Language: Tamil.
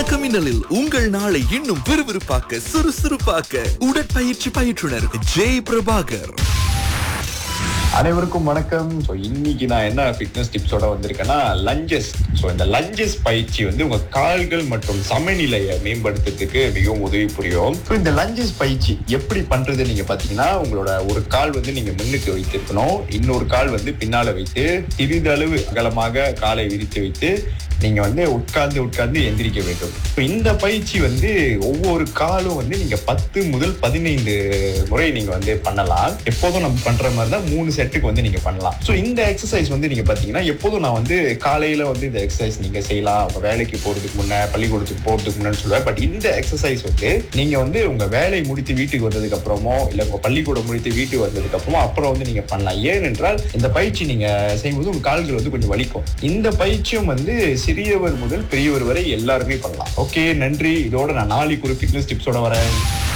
வணக்கம் மின்னலில் உங்கள் நாளை இன்னும் விறுவிறுப்பாக்க சுறுசுறுப்பாக்க உடற்பயிற்சி பயிற்றுனர் ஜெய் பிரபாகர் அனைவருக்கும் வணக்கம் ஸோ இன்னைக்கு நான் என்ன ஃபிட்னஸ் டிப்ஸோட வந்திருக்கேன்னா லஞ்சஸ் ஸோ இந்த லஞ்சஸ் பயிற்சி வந்து உங்க கால்கள் மற்றும் சமநிலையை மேம்படுத்துறதுக்கு மிகவும் உதவி புரியும் ஸோ இந்த லஞ்சஸ் பயிற்சி எப்படி பண்றது நீங்க பாத்தீங்கன்னா உங்களோட ஒரு கால் வந்து நீங்க முன்னுக்கு வைத்திருக்கணும் இன்னொரு கால் வந்து பின்னால வைத்து சிறிதளவு அகலமாக காலை விரித்து வைத்து நீங்க வந்து உட்கார்ந்து உட்கார்ந்து எந்திரிக்க வேண்டும் So, இந்த பயிற்சி வந்து ஒவ்வொரு காலும் வந்து நீங்க பத்து முதல் பதினைந்து முறை நீங்க வந்து பண்ணலாம் எப்போதும் நம்ம பண்ற மாதிரி தான் மூணு செட்டுக்கு வந்து நீங்க பண்ணலாம் ஸோ இந்த எக்ஸசைஸ் வந்து நீங்க பாத்தீங்கன்னா எப்போதும் நான் வந்து காலையில வந்து இந்த எக்ஸசைஸ் நீங்க செய்யலாம் உங்க வேலைக்கு போறதுக்கு முன்ன பள்ளிக்கூடத்துக்கு போறதுக்கு முன்னாடி சொல்லுவேன் பட் இந்த எக்ஸசைஸ் வந்து நீங்க வந்து உங்க வேலை முடித்து வீட்டுக்கு வந்ததுக்கு அப்புறமோ இல்ல உங்க பள்ளிக்கூடம் முடித்து வீட்டுக்கு வந்ததுக்கு அப்புறமோ அப்புறம் வந்து நீங்க பண்ணலாம் ஏனென்றால் இந்த பயிற்சி நீங்க செய்யும்போது உங்க கால்கள் வந்து கொஞ்சம் வலிக்கும் இந்த பயிற்சியும் வந்து சிறியவர் முதல் பெரியவர் வரை எல்லாருமே பண்ணலாம் ஓகே நன்றி இதோட நான் நாளைக்கு ஒரு ஃபிட்னஸ் டிப்ஸோட வரேன்